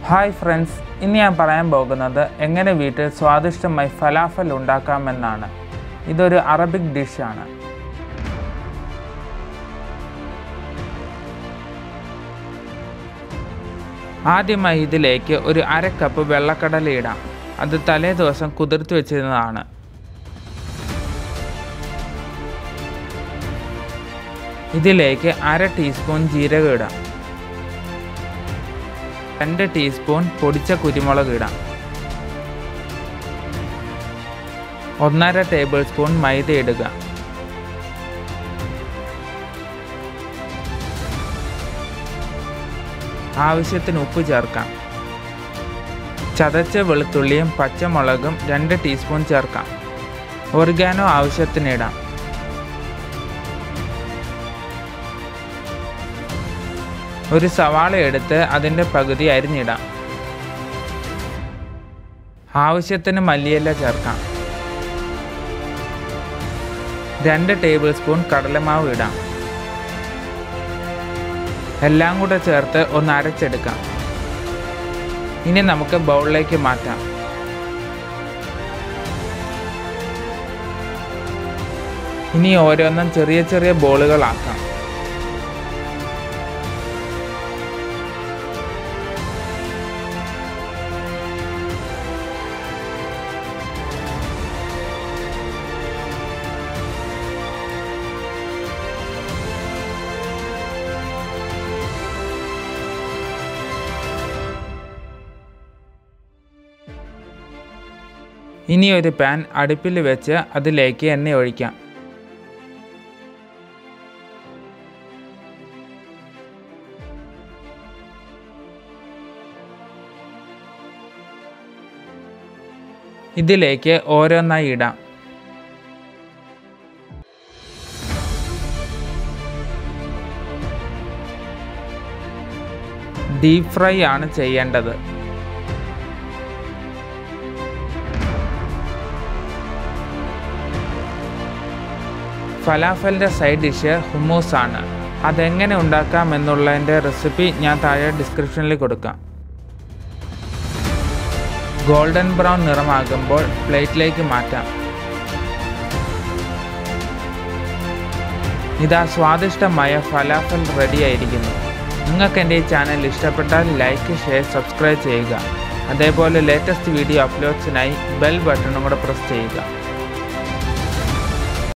hi friends ഇന്ന് ഞാൻ പറയാൻ പോകുന്നത് എങ്ങനെ വീട്ടിൽ സ്വാദിഷ്ടമായി ഫലാഫൽ ഉണ്ടാക്കാമെന്നാണ് ഇതൊരു അറബിക് ഡിഷാണ് ആദ്യമായി ഇതിലേക്ക് ഒരു അര കപ്പ് വെള്ളക്കടല ഇടാം അത് തലേ ദിവസം കുതിർത്ത് വെച്ചിരുന്നതാണ് ഇതിലേക്ക് അര ടീസ്പൂൺ ജീരകം ഇടാം രണ്ട് ടീസ്പൂൺ പൊടിച്ച കുരുമുളക് ഇടാം ഒന്നര ടേബിൾ സ്പൂൺ മൈദ ഇടുക ആവശ്യത്തിന് ഉപ്പ് ചേർക്കാം ചതച്ച വെളുത്തുള്ളിയും പച്ചമുളകും രണ്ട് ടീസ്പൂൺ ചേർക്കാം ഒറിഗാനോ ആവശ്യത്തിന് ഇടാം ഒരു സവാള എടുത്ത് അതിൻ്റെ പകുതി അരിഞ്ഞിടാം ആവശ്യത്തിന് മല്ലിയില ചേർക്കാം രണ്ട് ടേബിൾ സ്പൂൺ കടലമാവ് ഇടാം എല്ലാം കൂടെ ചേർത്ത് ഒന്ന് അരച്ചെടുക്കാം ഇനി നമുക്ക് ബൗളിലേക്ക് മാറ്റാം ഇനി ഓരോന്നും ചെറിയ ചെറിയ ബോളുകളാക്കാം ഇനി ഒരു പാൻ അടുപ്പിൽ വെച്ച് അതിലേക്ക് എണ്ണ ഒഴിക്കാം ഇതിലേക്ക് ഓരോന്നായി ഇടാം ഡീപ് ഫ്രൈ ആണ് ചെയ്യേണ്ടത് ഫലാഫലിൻ്റെ സൈഡ് ഡിഷ് ഹുമൂസ് ആണ് അതെങ്ങനെ ഉണ്ടാക്കാം എന്നുള്ളതിൻ്റെ റെസിപ്പി ഞാൻ താഴെ ഡിസ്ക്രിപ്ഷനിൽ കൊടുക്കാം ഗോൾഡൻ ബ്രൗൺ നിറമാകുമ്പോൾ പ്ലേറ്റിലേക്ക് മാറ്റാം ഇതാ സ്വാദിഷ്ടമായ ഫലാഫൽ റെഡി ആയിരിക്കുന്നു നിങ്ങൾക്ക് എൻ്റെ ഈ ചാനൽ ഇഷ്ടപ്പെട്ടാൽ ലൈക്ക് ഷെയർ സബ്സ്ക്രൈബ് ചെയ്യുക അതേപോലെ ലേറ്റസ്റ്റ് വീഡിയോ അപ്ലോഡ്സിനായി ബെൽ ബട്ടണും കൂടെ പ്രസ് ചെയ്യുക